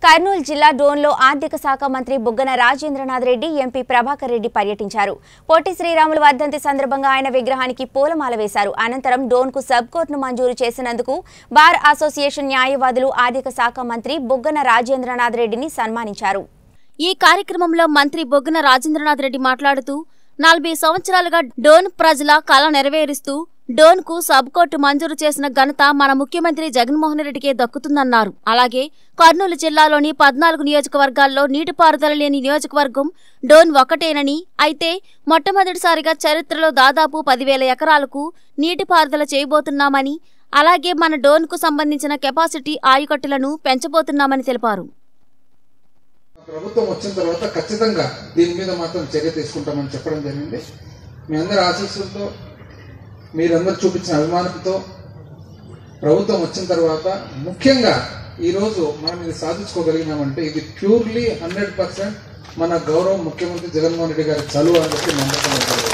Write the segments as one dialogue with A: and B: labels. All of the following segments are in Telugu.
A: కర్నూలు జిల్లా డోన్లో ఆర్థిక శాఖ మంత్రి బుగ్గన రాజేంద్రనాథ్ రెడ్డి ఎంపీ ప్రభాకర్ రెడ్డి పర్యటించారు పొట్టి శ్రీరాములు వర్ధంతి సందర్భంగా ఆయన విగ్రహానికి పూలమాల వేశారు అనంతరం డోన్కు సబ్ కోర్టును మంజూరు చేసినందుకు బార్ అసోసియేషన్ న్యాయవాదులు ఆర్థిక శాఖ మంత్రి బుగ్గన రాజేంద్రనాథ్ రెడ్డిని సన్మానించారు
B: ఈ కార్యక్రమంలో మంత్రి బొగ్గన రాజేంద్రనాథ్ రెడ్డి మాట్లాడుతూ నలభై సంవత్సరాలుగా డోన్ ప్రజల కళ నెరవేరుస్తూ డోన్ కు సబ్ కోర్టు మంజూరు చేసిన ఘనత మన ముఖ్యమంత్రి జగన్మోహన్ రెడ్డికే దక్కుతుందన్నారు అలాగే కర్నూలు జిల్లాలోని పద్నాలుగు నియోజకవర్గాల్లో నీటిపారుదల లేని నియోజకవర్గం డోన్ ఒకటేనని అయితే మొట్టమొదటిసారిగా చరిత్రలో దాదాపు పదివేల ఎకరాలకు నీటిపారుదల చేయబోతున్నామని అలాగే మన డోన్కు సంబంధించిన కెపాసిటీ ఆయకట్టులను పెంచబోతున్నామని తెలిపారు
C: ప్రభుత్వం వచ్చిన తర్వాత ఖచ్చితంగా దీని మీద మాత్రం చర్య తీసుకుంటామని చెప్పడం జరిగింది మీ అందరి ఆశీస్సులతో మీరందరూ చూపించిన అభిమానంతో ప్రభుత్వం వచ్చిన తర్వాత ముఖ్యంగా ఈరోజు మనం ఇది సాధించుకోగలిగినామంటే ఇది ప్యూర్లీ హండ్రెడ్ పర్సెంట్ మన గౌరవ ముఖ్యమంత్రి జగన్మోహన్ రెడ్డి గారి చలువు అని చెప్పి నేను అనుకున్నాను.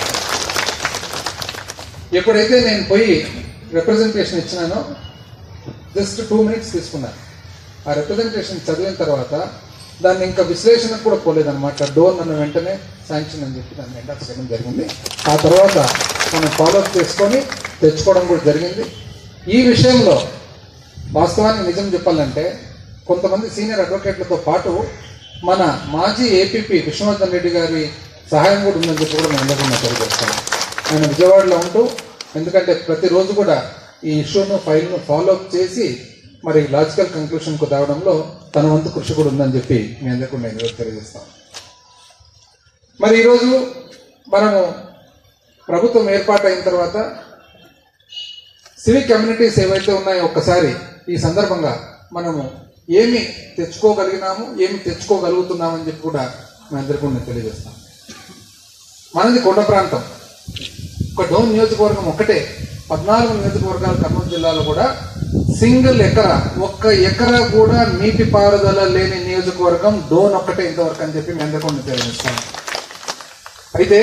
C: ఎప్పుడైతే నేను పోయి రిప్రజెంటేషన్ ఇచ్చినానో జస్ట్ టూ మినిట్స్ తీసుకున్నాను ఆ రిప్రజెంటేషన్ చదివిన తర్వాత దాన్ని ఇంకా విశ్లేషణకు కూడా పోలేదన్నమాట డోర్ నన్ను వెంటనే శాంక్షన్ అని చెప్పి దాన్ని ఎండాక్ చేయడం జరిగింది ఆ తర్వాత మనం ఫాలోఅప్ చేసుకొని తెచ్చుకోవడం కూడా జరిగింది ఈ విషయంలో వాస్తవాన్ని నిజం చెప్పాలంటే కొంతమంది సీనియర్ అడ్వకేట్లతో పాటు మన మాజీ ఏపీపీ విష్ణువర్ధన్ రెడ్డి గారి సహాయం కూడా ఉందని చెప్పి కూడా మేము అందరికీ నేను తెలియజేస్తాను ఆయన విజయవాడలో ఉంటూ ఎందుకంటే ప్రతిరోజు కూడా ఈ ఇష్యూను ఫైల్ను ఫాలోఅప్ చేసి మరి లాజికల్ కంక్లూషన్కు రావడంలో తన వంతు కృషి కూడా ఉందని చెప్పి మీ అందరికీ కూడా నేను ఈరోజు తెలియజేస్తాను మరి ఈరోజు మనము ప్రభుత్వం ఏర్పాటు అయిన తర్వాత సివిక్ కమ్యూనిటీస్ ఏవైతే ఉన్నాయో ఒక్కసారి ఈ సందర్భంగా మనము ఏమి తెచ్చుకోగలిగినాము ఏమి తెచ్చుకోగలుగుతున్నామని చెప్పి కూడా మీ అందరికీ కూడా నేను తెలియజేస్తాను మనది కొండ ప్రాంతం ఒక డోన్ నియోజకవర్గం ఒక్కటే పద్నాలుగు నియోజకవర్గాలు కర్నూలు జిల్లాలో కూడా సింగిల్ ఎకరా ఒక్క ఎకరా కూడా నీటి పారుదల లేని నియోజకవర్గం డోన్ ఒక్కటే ఇంతవరకు అని చెప్పి మీ అందరికీ కూడా నేను తెలియజేస్తాను అయితే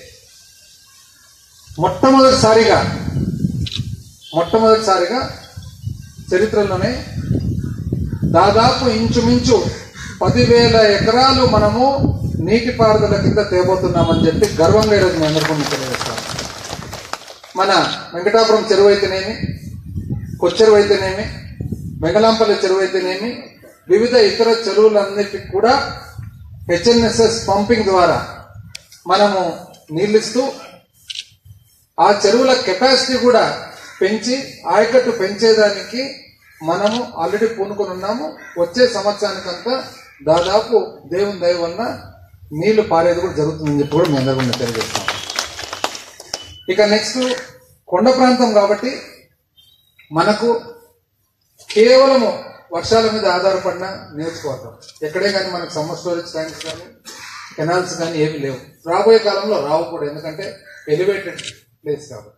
C: మొట్టమొదటిసారిగా మొట్టమొదటిసారిగా చరిత్రలోనే దాదాపు ఇంచుమించు పదివేల ఎకరాలు మనము నీటిపారుదల కింద తేబోతున్నామని చెప్పి గర్వంగా ఈరోజు మీ అందరికీ నేను తెలియజేస్తాను మన వెంకటాపురం చెరువు అయితేనేమి కొచ్చెరువు అయితేనేమి వెంగళాంపల్లి చెరువు అయితేనేమి వివిధ ఇతర చెరువులన్నిటికి కూడా హెచ్ఎన్ఎస్ఎస్ పంపింగ్ ద్వారా మనము నీళ్ళిస్తూ ఆ చెరువుల కెపాసిటీ కూడా పెంచి ఆయకట్టు పెంచేదానికి మనము ఆల్రెడీ పూనుకొని ఉన్నాము వచ్చే సంవత్సరానికంతా దాదాపు దేవుని దయ వలన నీళ్లు పారేది కూడా జరుగుతుందని చెప్పి కూడా మీ అందరూ కూడా తెలియజేస్తాం ఇక నెక్స్ట్ కొండ ప్రాంతం కాబట్టి మనకు కేవలము వర్షాల మీద ఆధారపడిన నియోజకవర్గం ఎక్కడే కానీ మనకు సమ్మర్ స్టోరేజ్ ట్యాంక్స్ కానీ కెనాల్స్ కానీ ఏమి లేవు రాబోయే కాలంలో రావు కూడా ఎందుకంటే ఎలివేటెడ్ ప్లేస్ కాబట్టి